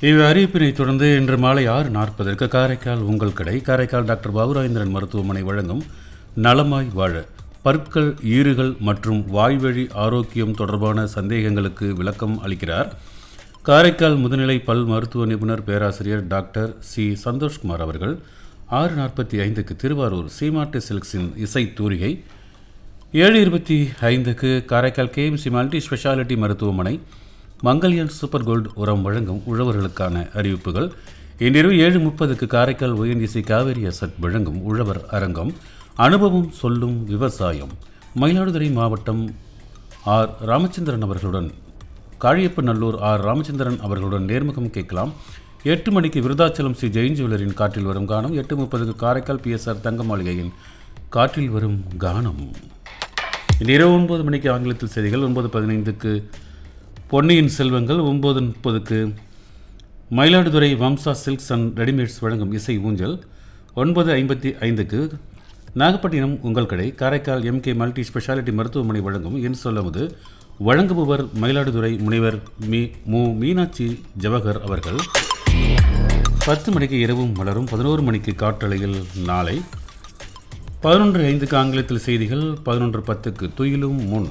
இவ் அறிவிப்பினை தொடர்ந்து இன்று மாலை ஆறு நாற்பதற்கு காரைக்கால் உங்கள் கடை காரைக்கால் டாக்டர் பாபுராஜேந்திரன் மருத்துவமனை வழங்கும் நலமாய் வாழ பற்கள் ஈறுகள் மற்றும் வாய்வழி ஆரோக்கியம் தொடர்பான சந்தேகங்களுக்கு விளக்கம் அளிக்கிறார் காரைக்கால் முதுநிலை பல் மருத்துவ நிபுணர் பேராசிரியர் டாக்டர் சி சந்தோஷ்குமார் அவர்கள் ஆறு நாற்பத்தி ஐந்துக்கு திருவாரூர் சீமாட்டு சில்க்ஸின் இசை தூரிகை ஏழு இருபத்தி ஐந்துக்கு காரைக்கால் கேஎம்சி மல்டி ஸ்பெஷாலிட்டி மருத்துவமனை மங்கல்யான் சூப்பர் கோல்டு உரம் வழங்கும் உழவர்களுக்கான அறிவிப்புகள் இன்றிரவு ஏழு முப்பதுக்கு காரைக்கால் ஒஎன்டிசி காவேரி அசட் வழங்கும் உழவர் அரங்கம் அனுபவம் சொல்லும் விவசாயம் மயிலாடுதுறை மாவட்டம் ஆர் ராமச்சந்திரன் அவர்களுடன் காழியப்பநல்லூர் ஆர் ராமச்சந்திரன் அவர்களுடன் நேர்முகம் கேட்கலாம் எட்டு மணிக்கு விருதாச்சலம் ஸ்ரீ ஜெயின் ஜுவல்லரின் காற்றில் வரும் கானம் எட்டு முப்பதுக்கு காரைக்கால் பிஎஸ்ஆர் தங்க மாளிகையின் காற்றில் வரும் கானம் இன்று இரவு ஒன்பது மணிக்கு ஆங்கிலத்தில் செய்திகள் ஒன்பது பதினைந்துக்கு பொன்னியின் செல்வங்கள் ஒன்பது முப்பதுக்கு Mayiladuthurai Vamsa silks and readymades வழங்கும் இசை ஊஞ்சல் ஒன்பது ஐம்பத்தி ஐந்துக்கு நாகப்பட்டினம் உங்கள் கடை காரைக்கால் எம்கே மல்டி ஸ்பெஷாலிட்டி மருத்துவமனை வழங்கும் என் சொல்லமுது வழங்குபவர் மயிலாடுதுறை முனைவர் மீ மு மீனாட்சி ஜவஹர் அவர்கள் பத்து மணிக்கு இரவும் மலரும் பதினோரு மணிக்கு காற்றலையில் நாளை பதினொன்று ஐந்துக்கு ஆங்கிலத்தில் செய்திகள் பதினொன்று பத்துக்கு துயிலும் முன்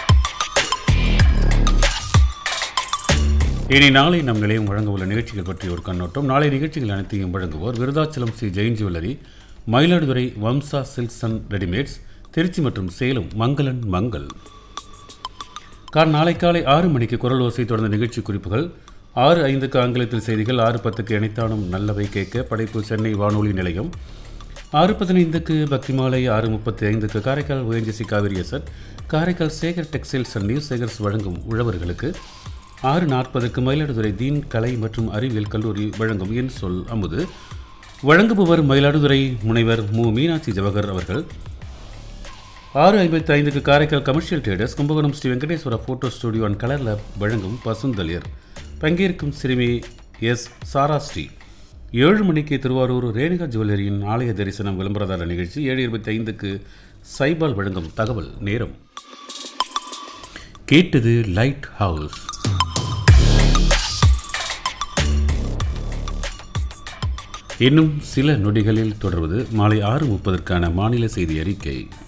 இனி நாளை நம் நிலையம் வழங்க உள்ள நிகழ்ச்சிகள் பற்றி ஒரு கண்ணோட்டம் நாளை நிகழ்ச்சிகள் அனைத்தையும் வழங்குவோர் Vriddhachalam Sri Jain jewellery Mayiladuthurai Vamsa silks and readymades Trichy மற்றும் சேலம் மங்களன் மங்கள் கார் நாளை காலை ஆறு மணிக்கு குரல் ஓசை தொடர்ந்த நிகழ்ச்சி குறிப்புகள் ஆறு ஐந்துக்கு ஆங்கிலத்தில் செய்திகள் ஆறு பத்துக்கு இணைத்தானும் நல்லவை கேட்க படைப்பு சென்னை வானொலி நிலையம் ஆறு பதினைந்துக்கு பக்தி மாலை ஆறு முப்பத்தி ஐந்துக்கு Karaikal ONGC Cauvery asset Karaikal Sekar textiles and news Sekars வழங்கும் உழவர்களுக்கு ஆறு நாற்பதுக்கு மயிலாடுதுறை தீன் கலை மற்றும் அறிவியல் கல்லூரி வழங்கும் என் சொல் அமுது வழங்குபவர் மயிலாடுதுறை முனைவர் மு மீனாட்சி ஜவஹர் அவர்கள் ஆறு ஐம்பத்தி ஐந்துக்கு Karaikal commercial traders Kumbakonam Sri Venkateswara photo studio and colour lab வழங்கும் பசுந்தளியர் பங்கேற்கும் சிறுமி எஸ் சாரா ஸ்ரீ ஏழு மணிக்கு திருவாரூர் ரேணுகா ஜுவல்லரியின் ஆலய தரிசனம் விளம்பரதார நிகழ்ச்சி ஏழு இருபத்தி ஐந்துக்கு சைபால் வழங்கும் தகவல் நேரம் கேட்டது லைட் ஹவுஸ் இன்னும் சில நொடிகளில் தொடர்வது மாலை ஆறு முப்பதற்கான மாநில செய்தி அறிக்கை